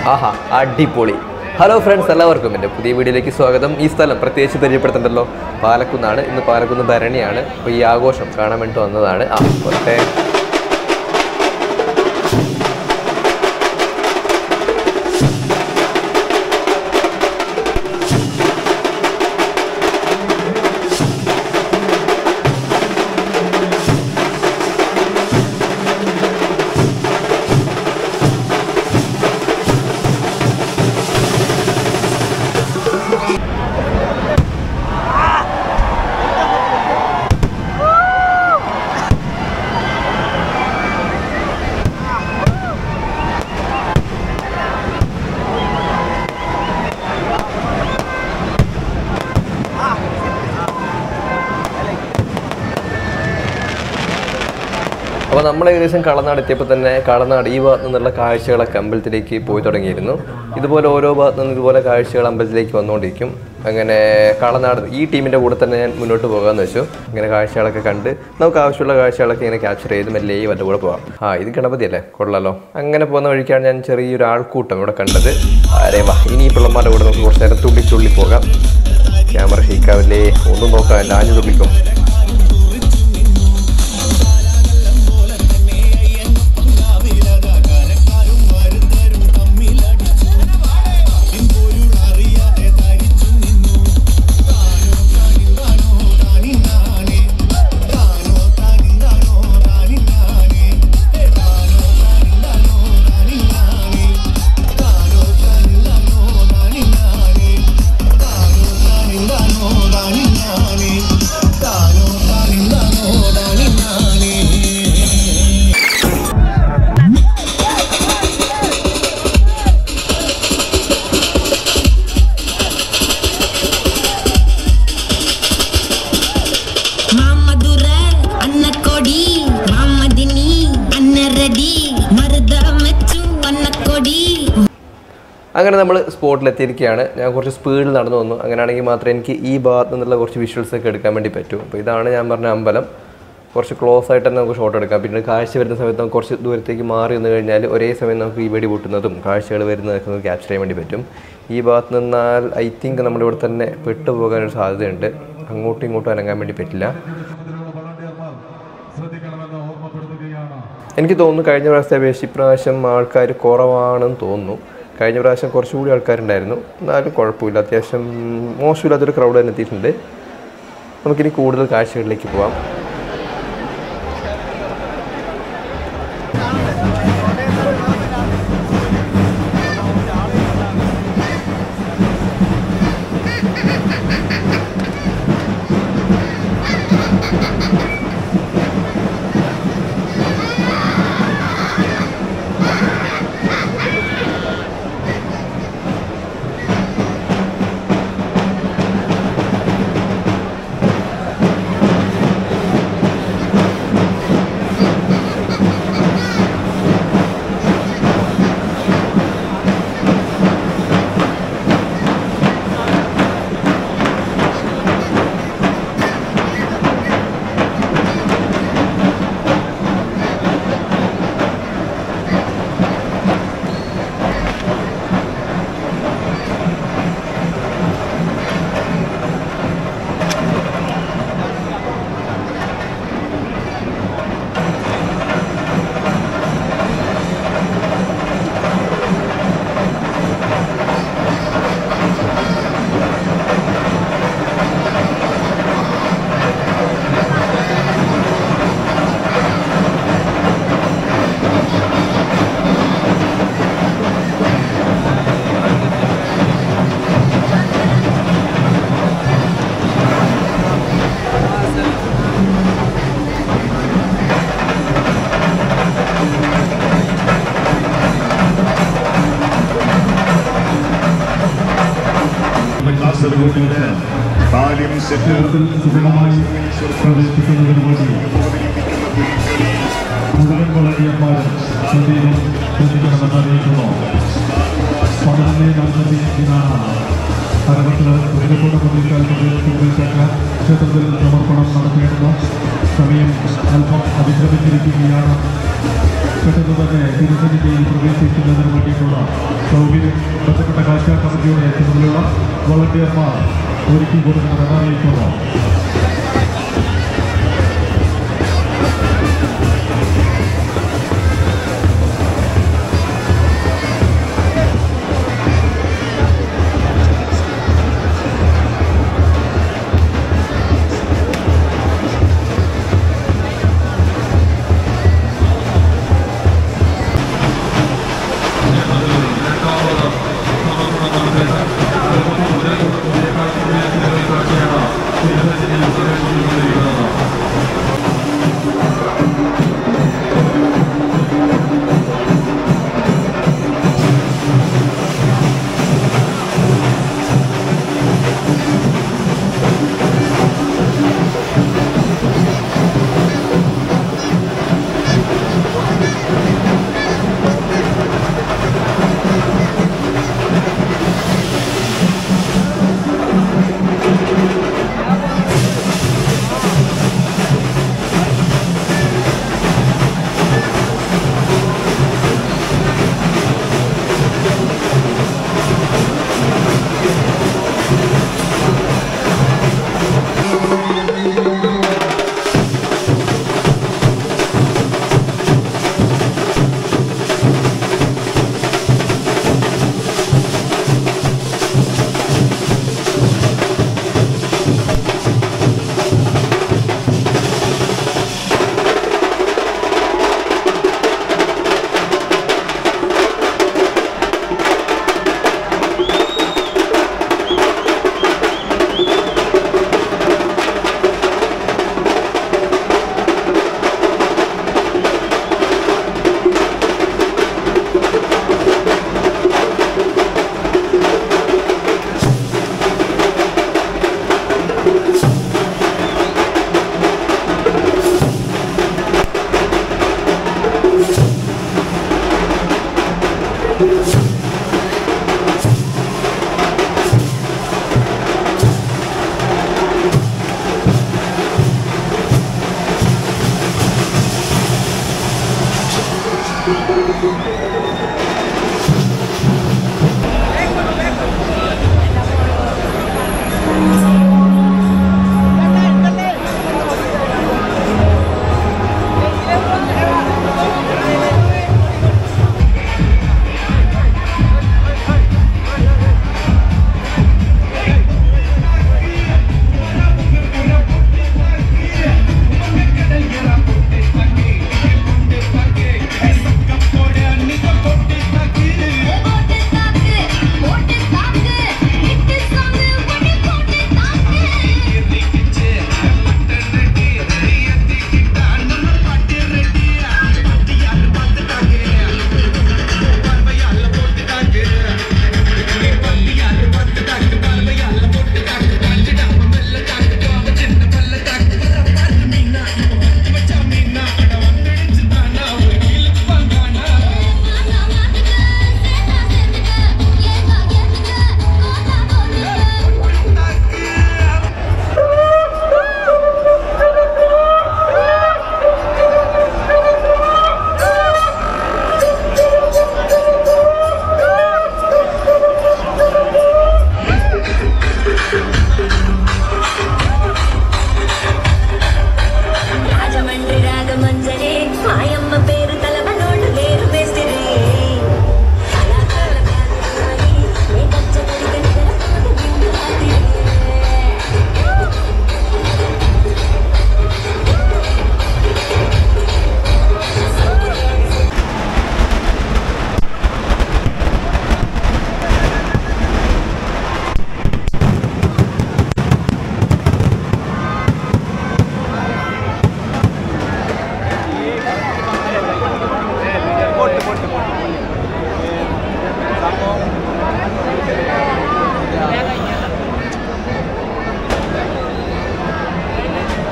ആഹാ അടിപൊളി hello friends എല്ലാവർക്കും എൻ്റെ പുതിയ വീഡിയോയിലേക്ക് സ്വാഗതം ഈ സ്ഥലം പ്രത്യേകിച്ച് പരിചയപ്പെടുത്തണ്ടല്ലോ പാലക്കുന്നാണ് ഇന്ന് പാലക്കുന്ന് ഭരണിയാണ് അപ്പോൾ ഈ ആഘോഷം കാണാൻ വേണ്ടി വന്നതാണ് ആ പുറത്തെ അപ്പോൾ നമ്മൾ ഏകദേശം കളനാട് എത്തിയപ്പോൾ തന്നെ കളനാട് ഈ ഭാഗത്തു നിന്നുള്ള കാഴ്ചകളൊക്കെ അമ്പലത്തിലേക്ക് പോയി തുടങ്ങിയിരുന്നു ഇതുപോലെ ഓരോ ഭാഗത്തു നിന്ന് ഇതുപോലെ കാഴ്ചകൾ അമ്പലത്തിലേക്ക് വന്നുകൊണ്ടിരിക്കും അങ്ങനെ കളനാട് ഈ ടീമിൻ്റെ കൂടെ തന്നെ ഞാൻ മുന്നോട്ട് പോകാമെന്ന് വെച്ചു ഇങ്ങനെ കാഴ്ചകളൊക്കെ കണ്ട് നമുക്ക് ആവശ്യമുള്ള കാഴ്ചകളൊക്കെ ഇങ്ങനെ ക്യാപ്ചർ ചെയ്ത് മെല്ലെ വല്ല കൂടെ പോകാം ആ ഇത് ഗണപതി അല്ലേ കൊള്ളാലോ അങ്ങനെ പോകുന്ന വഴിക്കാണ് ഞാൻ ചെറിയൊരു ആൾക്കൂട്ടം ഇവിടെ കണ്ടത് അരേ വാ ഇനി ഈ പിള്ളമാരുടെ കൂടെ നമുക്ക് കുറച്ച് നേരം തുള്ളി തുള്ളി പോകാം ക്യാമറ ഷീക്കാവില്ലേ ഒന്നും നോക്കാം ആഞ്ഞു തുള്ളിക്കും മാമധുര അന്നക്കൊടി മാമദിനി അന്നരടി മരുത മെച്ചു അന്നക്കൊടി അങ്ങനെ നമ്മൾ സ്പോട്ടിലെത്തിയിരിക്കുകയാണ് ഞാൻ കുറച്ച് സ്പീഡിൽ നടന്നു വന്നു അങ്ങനെയാണെങ്കിൽ മാത്രമേ എനിക്ക് ഈ ഭാഗത്ത് നിന്നുള്ള കുറച്ച് വിഷ്വൽസ് ഒക്കെ എടുക്കാൻ വേണ്ടി പറ്റൂ അപ്പോൾ ഇതാണ് ഞാൻ പറഞ്ഞ അമ്പലം കുറച്ച് ക്ലോസ് ആയിട്ട് തന്നെ നമുക്ക് ഷോട്ട് എടുക്കാം പിന്നെ കാഴ്ച വരുന്ന സമയത്ത് നമുക്ക് കുറച്ച് ദൂരത്തേക്ക് മാറി വന്നു കഴിഞ്ഞാൽ ഒരേ സമയം നമുക്ക് ഈ വെടി പൊട്ടുന്നതും കാഴ്ചകൾ വരുന്നതൊക്കെ നമുക്ക് ക്യാപ്ചർ ചെയ്യാൻ വേണ്ടി പറ്റും ഈ ഭാഗത്ത് നിന്നാൽ ഐ തിങ്ക് നമ്മളിവിടെ തന്നെ പെട്ടുപോകാനൊരു സാധ്യതയുണ്ട് അങ്ങോട്ടും ഇങ്ങോട്ടും അനങ്ങാൻ വേണ്ടി പറ്റില്ല ശ്രദ്ധിക്കണമെന്ന് ഓർമ്മപ്പെടുത്തുകയാണ് എനിക്ക് തോന്നുന്നു കഴിഞ്ഞ പ്രാവശ്യത്തെ അപേക്ഷിച്ച് ഇപ്രാവശ്യം ആൾക്കാർ കുറവാണെന്ന് തോന്നുന്നു കഴിഞ്ഞ പ്രാവശ്യം കുറച്ചുകൂടി ആൾക്കാരുണ്ടായിരുന്നു എന്നാലും കുഴപ്പമില്ല അത്യാവശ്യം മോശമില്ലാത്തൊരു ക്രൗഡ് തന്നെ എത്തിയിട്ടുണ്ട് നമുക്കിനി കൂടുതൽ കാഴ്ചകളിലേക്ക് പോവാം കാസർഗോഡിന്റെ താലിം സെറ്റ് സുഗമമായി പ്രവേശിപ്പിക്കുന്നതിന് വേണ്ടി മുഴുവൻ വളരെയന്മാരും സന്ദീപം ശ്രദ്ധിക്കണമെന്ന് അറിയിക്കുന്നു പതിനൊന്നേ നാൽപ്പത്തി അഞ്ചിനാണ് അരവത്തിൽ പുതിയക്കോട് പതിനെട്ടാൽപ്പത് ക്ഷേത്രത്തിൽ സമർപ്പണം നടത്തേണ്ടത് സമയം അല്പം അതിക്രമിച്ചിരിക്കുകയാണ് പെട്ടെന്ന് തന്നെ തിരുസന്നിധിയിൽ പ്രവേശിക്കുന്നതിന് വേണ്ടിയിട്ടുള്ള സൗകര്യം ബന്ധപ്പെട്ട കാഴ്ച കമ്മിറ്റിയുടെ ചുമതലയുള്ള വളണ്ടിയർമാർ ഒരുക്കി കൊടുക്കുന്നത് അറിയിക്കുന്നു ും